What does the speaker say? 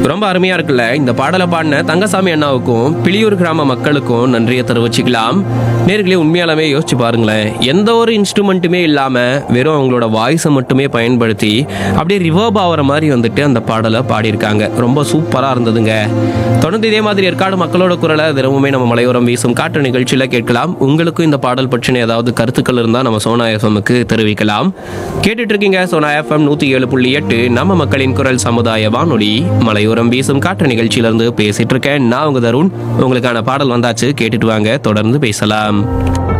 ரொம்ப அருமையா இருக்குல்ல இந்த பாடலை பாடின தங்கசாமி அண்ணாவுக்கும் பிளியூர் கிராம மக்களுக்கும் நன்றியை தெரிவிச்சுக்கலாம் நேர்களே உண்மையாலுமே யோசிச்சு பாருங்களேன் எந்த ஒரு இன்ஸ்ட்ருமெண்ட்டுமே இல்லாம வெறும் அவங்களோட வாய்ஸை மட்டுமே பயன்படுத்தி அப்படியே ரிவர்ப் ஆகிற மாதிரி வந்துட்டு அந்த பாடலை பாடியிருக்காங்க ரொம்ப சூப்பரா இருந்ததுங்க தொடர்ந்து இதே மாதிரி ஏற்காடு மக்களோட குரலை தினமுமே நம்ம மலையோரம் வீசும் காற்று நிகழ்ச்சியில கேட்கலாம் உங்களுக்கும் இந்த பாடல் பற்றின ஏதாவது கருத்துக்கள் இருந்தால் நம்ம சோனா எஃப்எம்க்கு தெரிவிக்கலாம் கேட்டுட்டு இருக்கீங்க சோனா எஃப்எம் நூத்தி ஏழு புள்ளி எட்டு நம்ம மக்களின் குரல் சமுதாய வானொலி மலையோரம் வீசும் காற்று நிகழ்ச்சியிலிருந்து பேசிட்டு இருக்கேன் நான் உங்க தருண் உங்களுக்கான பாடல் வந்தாச்சு கேட்டுட்டு வாங்க தொடர்ந்து பேசலாம்